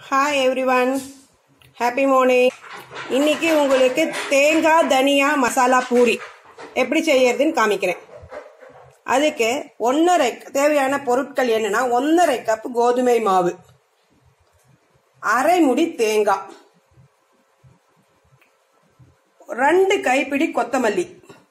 hi everyone happy morning இன்னைக்கு உங்களுக்கு தேங்காய் தனியா மசாலா பூரி எப்படி செய்யறதுன்னு காமிக்கிறேன் அதுக்கு ஒன்றரை தேவையான பொருட்கள் என்னன்னா ஒன்றரை கப் கோதுமை மாவு அரை முடி தேங்காய் ரெண்டு கைப்பிடி கொத்தமல்லி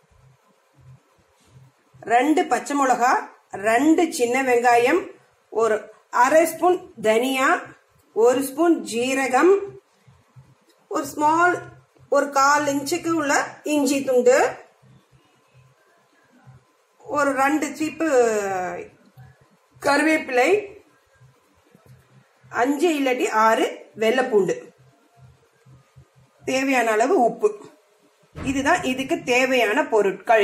ரெண்டு பச்சை மிளகா ரெண்டு சின்ன வெங்காயம் ஒரு அரை ஸ்பூன் தனியா ஒரு ஸ்பூன் ஜீரகம் ஒரு ஸ்மால் ஒரு கால் இன்ச்சுக்கு உள்ள இஞ்சி துண்டு ஒரு ரெண்டு சீப்பு கருவேப்பிலை அஞ்சு இல்லாட்டி ஆறு வெள்ளைப்பூண்டு தேவையான அளவு உப்பு இதுதான் இதுக்கு தேவையான பொருட்கள்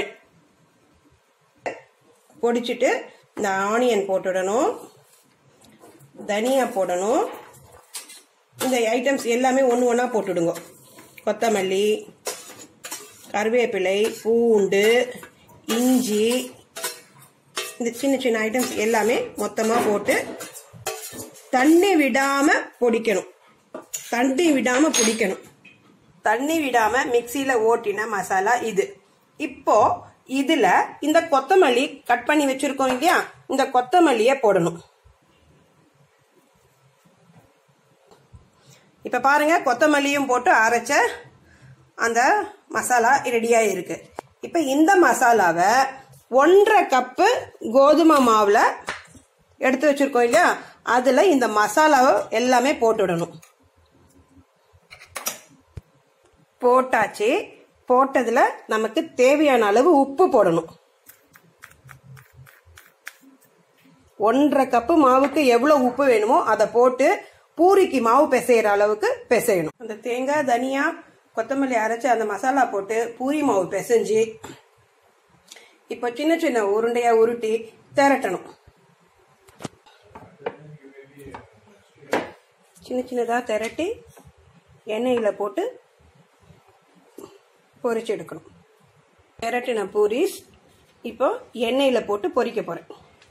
பொடிச்சிட்டு இந்த ஆனியன் போட்டுடணும் தனியா போடணும் இந்த ஐட்டம்ஸ் எல்லாமே ஒன்று ஒன்றா போட்டுடுங்க கொத்தமல்லி கருவேப்பிலை பூண்டு இஞ்சி இந்த சின்ன சின்ன ஐட்டம்ஸ் எல்லாமே மொத்தமாக போட்டு தண்ணி விடாம பொடிக்கணும் தண்ணி விடாம பொடிக்கணும் தண்ணி விடாம மிக்சியில ஓட்டின மசாலா இது இப்போ இதுல இந்த கொத்தமல்லி கட் பண்ணி வச்சிருக்கோம் இல்லையா இந்த கொத்தமல்லிய போடணும் இப்ப பாருங்க கொத்தமல்லியும் போட்டு அரைச்ச அந்த மசாலா ரெடியா இருக்கு இப்ப இந்த மசாலாவை ஒன்றரை கப்பு கோதுமை மாவுல எடுத்து வச்சிருக்கோம் இல்லையா அதுல இந்த மசாலாவை எல்லாமே போட்டுடணும் போட்டாச்சு போட்டதுல நமக்கு தேவையான அளவு உப்பு போடணும் ஒன்றரை கப்பு மாவுக்கு எவ்வளவு உப்பு வேணுமோ அதை போட்டு பூரிக்கு மாவு பிசைகிற அளவுக்கு பிசையணும் அந்த தேங்காய் தனியா கொத்தமல்லி அரைச்சு அந்த மசாலா போட்டு பூரி மாவு பிசைஞ்சு இப்போ சின்ன சின்ன உருண்டையா உருட்டி திரட்டணும் சின்ன சின்னதாக திரட்டி எண்ணெயில் போட்டு பொரிச்சு எடுக்கணும் திரட்டின பூரிஸ் இப்போ எண்ணெயில் போட்டு பொரிக்க போகிறேன்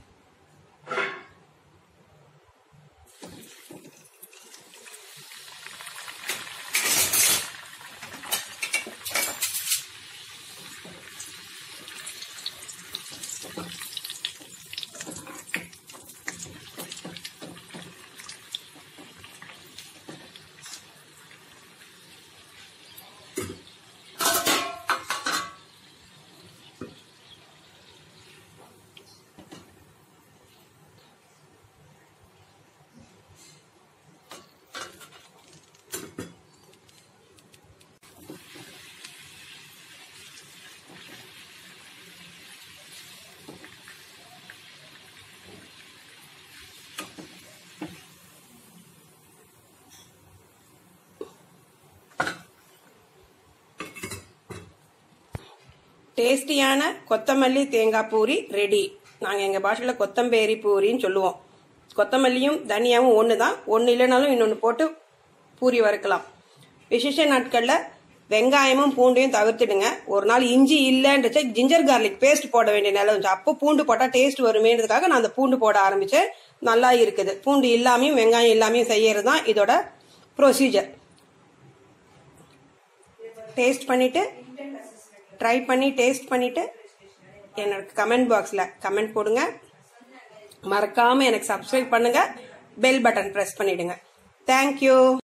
டேஸ்டியான கொத்தமல்லி தேங்காய் பூரி ரெடி நாங்கள் எங்கள் பாஷையில் கொத்தம்பேரி பூரின்னு சொல்லுவோம் கொத்தமல்லியும் தனியாவும் ஒன்று தான் ஒன்று இல்லைனாலும் இன்னொன்று போட்டு பூரி வறுக்கலாம் விசேஷ நாட்களில் வெங்காயமும் பூண்டையும் தவிர்த்துடுங்க ஒரு நாள் இஞ்சி இல்லைன்றச்ச ஜிஞ்சர் கார்லிக் பேஸ்ட் போட வேண்டிய நிலை இருந்துச்சு அப்போ பூண்டு போட்டால் டேஸ்ட் வருமேன்றதுக்காக நான் அந்த பூண்டு போட ஆரம்பித்தேன் நல்லா இருக்குது பூண்டு இல்லாமையும் வெங்காயம் இல்லாமையும் செய்யறது தான் இதோட ப்ரொசீஜர் டேஸ்ட் பண்ணிட்டு ட்ரை பண்ணி டேஸ்ட் பண்ணிட்டு என்னோட கமெண்ட் பாக்ஸில் கமெண்ட் போடுங்க மறக்காம எனக்கு சப்ஸ்கிரைப் பண்ணுங்க பெல் பட்டன் ப்ரெஸ் பண்ணிடுங்க தேங்க்யூ